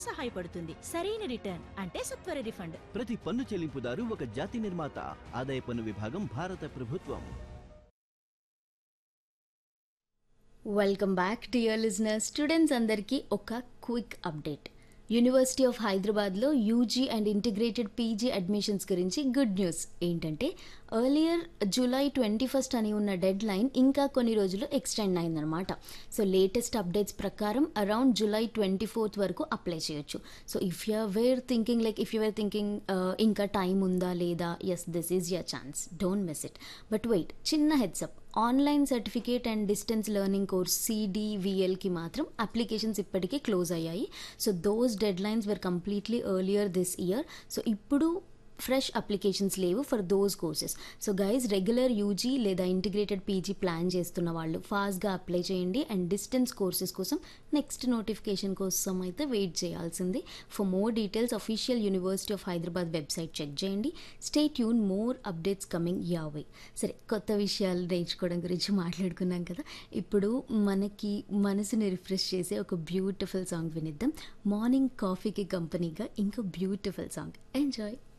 సహాయపడుతుంది సరైన రిటర్న్ అంటే సత్వర రిఫండ్ ప్రతి పన్ను చెల్లింపుదారు ఒక జాతి నిర్మాత ఆదాయ పన్ను విభాగం భారత ప్రభుత్వం welcome back dear listener students అందరికీ ఒక క్విక్ అప్డేట్ యూనివర్సిటీ ఆఫ్ హైదరాబాద్లో UG and integrated PG admissions గురించి గుడ్ న్యూస్ ఏంటంటే ఎర్లియర్ జూలై ట్వంటీ ఫస్ట్ అని ఉన్న డెడ్ లైన్ ఇంకా కొన్ని రోజులు ఎక్స్టెండ్ అయిందనమాట సో లేటెస్ట్ అప్డేట్స్ ప్రకారం అరౌండ్ జూలై ట్వంటీ ఫోర్త్ వరకు అప్లై చేయొచ్చు so if you were thinking like if you were thinking ఇంకా టైం ఉందా లేదా yes this is your chance don't miss it but wait చిన్న heads up online certificate and distance learning course సిడివిఎల్కి మాత్రం applications ఇప్పటికే close అయ్యాయి so those deadlines were completely earlier this year so ఇప్పుడు fresh applications లేవు for those courses so guys regular UG లేదా integrated PG plan చేస్తున్న వాళ్ళు ఫాస్ట్గా అప్లై చేయండి అండ్ డిస్టెన్స్ కోర్సెస్ కోసం నెక్స్ట్ నోటిఫికేషన్ కోసం అయితే వెయిట్ చేయాల్సింది for more details official university of Hyderabad website check చేయండి stay tune more updates coming your way సరే కొత్త విషయాలు నేర్చుకోవడం గురించి మాట్లాడుకున్నాం కదా ఇప్పుడు మనకి మనసుని రిఫ్రెష్ చేసే ఒక బ్యూటిఫుల్ సాంగ్ వినిద్దాం మార్నింగ్ కాఫీకి కంపెనీగా ఇంకో బ్యూటిఫుల్ సాంగ్ ఎంజాయ్